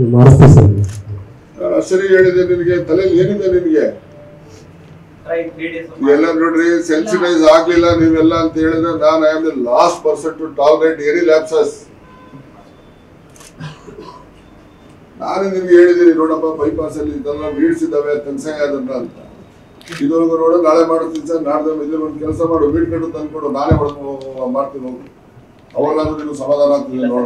ಮಾಡಿಸ್ತೀವಿ ಸರ್ ನಾನು ಸರಿ ಹೇಳಿದೆ ನಿನಗೆ ತಲೆಯಲ್ಲಿ ಏನಿದೆ ನಿನಗೆ ಎಲ್ಲ ನೋಡ್ರಿ ಸೆನ್ಸಿಟೈಸ್ ಆಗ್ಲಿಲ್ಲ ನೀವೆಲ್ಲ ಅಂತ ಹೇಳಿದ್ರೆ ನಾನು I am the last person to tolerate any lapses ನಾನು ನಿಮ್ಗೆ ಹೇಳಿದ್ದೀನಿ ನೋಡಪ್ಪ ಬೈಪಾಸ್ ಅಲ್ಲಿ ಇದೆಲ್ಲ ವೀಡ್ಸ್ ಇದ್ದಾವೆ ತೆನ್ಸಂಗ ಅದನ್ನ ಅಂತ ಇದುವರೆಗೂ ನೋಡು ನಾಳೆ ಮಾಡ್ತೀನಿ ಸರ್ ನಾಡ್ದು ಇದ್ರ ಒಂದು ಕೆಲಸ ಮಾಡು ವೀಡ್ ಕಟ್ಟು ತಂದ್ಕೊಡು ನಾನೇ ಹೊಡ್ಕೊ ಮಾಡ್ತೀನಿ ಹೋಗು ಅವಾಗಾದ್ರೂ ನಿಮ್ಗೆ ಸಮಾಧಾನ ಆಗ್ತದೆ ನೋಡು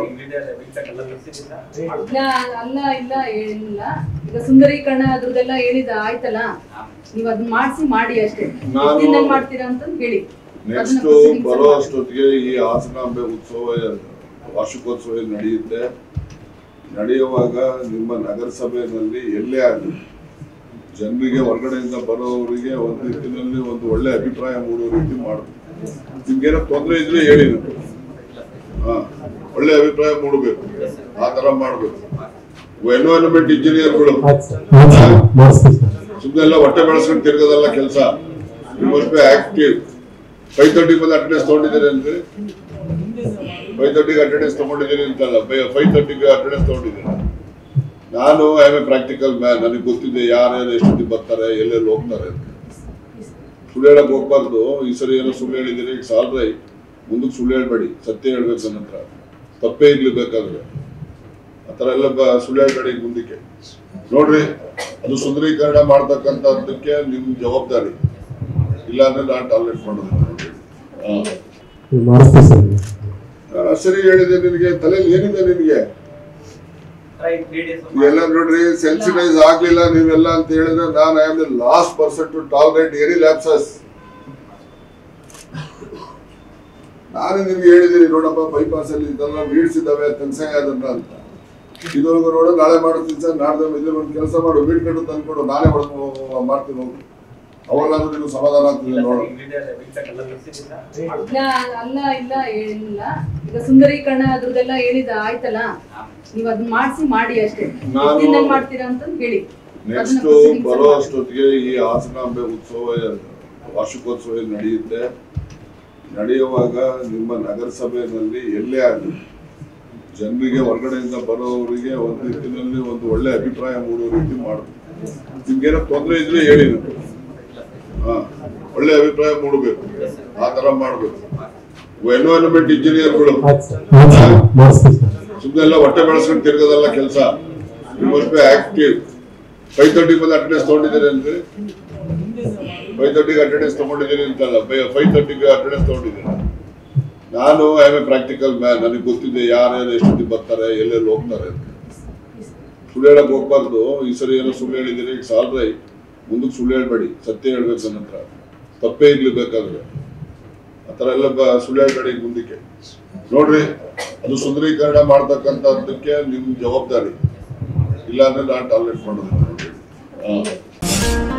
ಇಲ್ಲ ಅಲ್ಲ ಇಲ್ಲ ಹೇಳಿಲ್ಲ ಈಗ ಸುಂದರೀಕರಣ ಅದ್ರದ್ದೆಲ್ಲ ಹೇಳಿದ ಆಯ್ತಲ್ಲ ನೀವ್ ಅದನ್ನ ಮಾಡ್ಸಿ ಮಾಡಿ ಅಷ್ಟೇ ನಾನು- ಎಷ್ಟ್ ದಿನದಲ್ಲಿ ಮಾಡ್ತೀರಾ ಅಂತ ಹೇಳಿ ನೆಕ್ಸ್ಟ್ ಅದನ್ನ proceedings ಬರೋ ಮಾಡಿ. ಅಷ್ಟೊತ್ತಿಗೆ ಈ ಹಾಸನಾಂಬೆ ಉತ್ಸವ ವಾರ್ಷಿಕೋತ್ಸವ ಏನ್ ನಡೆಯುತ್ತೆ ನಡೆಯುವಾಗ ನಿಮ್ಮ ನಗರಸಭೆಯಲ್ಲಿ ಎಲ್ಲೇ ಆಗಲಿ ಜನರಿಗೆ ಹೊರಗಡೆಯಿಂದ ಬರೋವರಿಗೆ ಒಂದು ರೀತಿಯಲ್ಲಿ ಒಂದು ಒಳ್ಳೆ ಅಭಿಪ್ರಾಯ ಮೂಡೋ ರೀತಿ ಮಾಡಬೇಕು ನಿಮ್ಗೇನೋ ತೊಂದರೆ ಇದ್ರೆ ಹೇಳಿ ನೀವು. ಹಾ ಒಳ್ಳೆ ಅಭಿಪ್ರಾಯ ಮೂಡಬೇಕು ಆ ತರ ಮಾಡಬೇಕು ಎನ್ವೈರನ್ಮೆಂಟ್ ಇಂಜಿನಿಯರ್ಗಳು ಆಯ್ತು ಸರ್ ಆಯ್ತು ಸರ್ ಮಾಡಿಸ್ತೀವಿ ಸರ್ ಸುಮ್ಮನೆ ಎಲ್ಲ ಹೊಟ್ಟೆ ಬೆಳೆಸ್ಕೊಂಡು ತಿರ್ಗೋದಲ್ಲ ಕೆಲಸ you must be active five thirty ಬಂದು ಅಟೆಂಡೆನ್ಸ್ ತಗೊಂಡಿದ್ದೀರಿ ಅಂದ್ರೆ ಫೈವ್ ತರ್ಟಿಗೆ ಅಟೆಂಡೆನ್ಸ್ ತಗೊಂಡಿದ್ದೀರಿ ಅಂತಲ್ಲ ಫೈವ್ ತರ್ಟಿಗೆ ಅಟೆಂಡೆನ್ಸ್ ತಗೊಂಡಿದ್ದೀರಿ ನಾನು I am a practical man ನನಗೆ ಗೊತ್ತಿದೆ ಯಾರ್ಯಾರು ಎಷ್ಟೊತ್ತಿಗೆ ಬರ್ತಾರೆ ಎಲ್ಲೆಲ್ಲಿ ಹೋಗ್ತಾರೆ ಅಂತ ಸುಳ್ಳು ಹೇಳಕ್ ಹೋಗ್ಬಾರ್ದು ಈ ಸರಿ ಏನೋ ಸುಳ್ಳು ಹೇಳಿದ್ದೀರಿ ಈಗ ಸಾಲ್ರೈ ಮುಂದಕ್ಕೆ ಸುಳ್ಳು ಹೇಳ್ಬೇಡಿ ಸತ್ಯ ಹೇಳ್ಬೇಕು ನನ್ನ ಹತ್ರ ತಪ್ಪೇ ಇರ್ಲಿ ಬೇಕಾದ್ರೆ ಆ ಥರ ಎಲ್ಲ ಬ- ಸುಳ್ಳು ಹೇಳ್ಬೇಡಿ ಈಗ ಮುಂದಕ್ಕೆ ನೋಡ್ರಿ ಅದು ಸುಂದರೀಕರಣ ಮಾಡ್ತಕ್ಕಂಥದ್ದಕ್ಕೆ ನಿಮ್ ಜವಾಬ್ದಾರಿ ಇಲ್ಲಾಂದ್ರೆ ನಾನು ಟಾರ್ಗೆಟ್ ಮಾಡೋದು ಹಾ. ಮಾಡಿಸ್ತೀವಿ ಸರ್ ನಾನು ಸರಿ ಹೇಳಿದೆ ನಿನಗೆ ತಲೆಯಲ್ಲಿ ಏನಿದೆ ನಿನಗೆ ಎಲ್ಲ ನೋಡ್ರಿ ಸೆನ್ಸಿಟೈಸ್ ಆಗ್ಲಿಲ್ಲ ನೀವೆಲ್ಲ ಅಂತ ಹೇಳಿದ್ರೆ ನಾನು I am the last person to tolerate any lapses ನಾನು ನಿಮ್ಗೆ ಹೇಳಿದ್ದೀನಿ ನೋಡಪ್ಪ ಬೈಪಾಸ್ ಅಲ್ಲಿ ಇದೆಲ್ಲ ವೀಡ್ಸ್ ಇದ್ದಾವೆ ತೆನ್ಸಂಗ ಅದನ್ನ ಅಂತ ಇದುವರೆಗೂ ನೋಡು ನಾಳೆ ಮಾಡ್ತೀನಿ ಸರ್ ನಾಡ್ದು ಇದ್ರ ಒಂದು ಕೆಲಸ ಮಾಡು ವೀಡ್ ಕಟ್ಟು ತಂದ್ಕೊಡು ನಾನೇ ಹೊಡ್ಕೊ ಮಾಡ್ತೀನಿ ಹೋಗು ಅವಾಗಾದ್ರೂ ನಿಮ್ಗೆ ಸಮಾಧಾನ ಆಗ್ತದೆ ನೋಡು ಇಲ್ಲ ಅಲ್ಲ ಇಲ್ಲ ಹೇಳಿಲ್ಲ ಈಗ ಸುಂದರೀಕರಣ ಅದ್ರದ್ದೆಲ್ಲ ಹೇಳಿದ ಆಯ್ತಲ್ಲ ನೀವ್ ಅದನ್ನ ಮಾಡ್ಸಿ ಮಾಡಿ ಅಷ್ಟೇ ನಾನು- ಎಷ್ಟ್ ದಿನದಲ್ಲಿ ಮಾಡ್ತೀರಾ ಅಂತ ಹೇಳಿ ಅದನ್ನ ನೆಕ್ಸ್ಟ್ proceedings ಬರೋ ಮಾಡಿ. ಅಷ್ಟೊತ್ತಿಗೆ ಈ ಹಾಸನಾಂಬೆ ಉತ್ಸವ ವಾರ್ಷಿಕೋತ್ಸವ ಏನ್ ನಡೆಯುತ್ತೆ ನಡೆಯುವಾಗ ನಿಮ್ಮ ನಗರಸಭೆಯಲ್ಲಿ ಎಲ್ಲೇ ಆಗಲಿ ಜನರಿಗೆ ಹೊರಗಡೆಯಿಂದ ಬರೋವರಿಗೆ ಒಂದು ರೀತಿಯಲ್ಲಿ ಒಂದು ಒಳ್ಳೆ ಅಭಿಪ್ರಾಯ ಮೂಡೋ ರೀತಿ ಮಾಡಬೇಕು ನಿಮ್ಗೇನೋ ತೊಂದರೆ ಇದ್ರೆ ಹೇಳಿ ನೀವು. ಹಾ ಒಳ್ಳೆ ಅಭಿಪ್ರಾಯ ಮೂಡಬೇಕು ಆ ತರ ಮಾಡಬೇಕು ಎನ್ವೈರನ್ಮೆಂಟ್ ಇಂಜಿನಿಯರ್ಗಳು ಆಯ್ತು ಸರ್ ಆಯ್ತು ಸರ್ ಮಾಡಿಸ್ತೀವಿ ಸರ್ ಸುಮ್ಮನೆ ಎಲ್ಲ ಹೊಟ್ಟೆ ಬೆಳೆಸ್ಕೊಂಡು ತಿರ್ಗೋದಲ್ಲ ಕೆಲಸ you must be active five thirty ಬಂದು ಅಟೆಂಡೆನ್ಸ್ ತಗೊಂಡಿದ್ದೀರಿ ಅಂದ್ರೆ ಫೈವ್ ತರ್ಟಿಗೆ ಅಟೆಂಡೆನ್ಸ್ ತಗೊಂಡಿದ್ದೀರಿ ಅಂತಲ್ಲ ಫೈವ್ ತರ್ಟಿಗೆ ಅಟೆಂಡೆನ್ಸ್ ತಗೊಂಡಿದ್ದೀರಿ ನಾನು I am a practical man ನನಗೆ ಗೊತ್ತಿದೆ ಯಾರ್ಯಾರು ಎಷ್ಟೊತ್ತಿಗೆ ಬರ್ತಾರೆ ಎಲ್ಲೆಲ್ಲಿ ಹೋಗ್ತಾರೆ ಅಂತ ಸುಳ್ಳು ಹೇಳಕ್ ಹೋಗ್ಬಾರ್ದು ಈ ಸರಿ ಏನೋ ಸುಳ್ಳು ಹೇಳಿದ್ದೀರಿ ಈಗ ಸಾಲ್ರೈ ಮುಂದಕ್ಕೆ ಸುಳ್ಳು ಹೇಳ್ಬೇಡಿ ಸತ್ಯ ಹೇಳ್ಬೇಕು ನನ್ನ ಹತ್ರ ತಪ್ಪೇ ಇರ್ಲಿ ಬೇಕಾದ್ರೆ ಆ ಥರ ಎಲ್ಲ ಬ- ಸುಳ್ಳು ಹೇಳ್ಬೇಡಿ ಈಗ ಮುಂದಕ್ಕೆ ನೋಡ್ರಿ ಅದು ಸುಂದರೀಕರಣ ಮಾಡ್ತಕ್ಕಂಥದ್ದಕ್ಕೆ ನಿಮ್ ಜವಾಬ್ದಾರಿ ಇಲ್ಲಾಂದ್ರೆ ನಾನು ಟಾರ್ಗೆಟ್ ಮಾಡೋದು ಹಾ.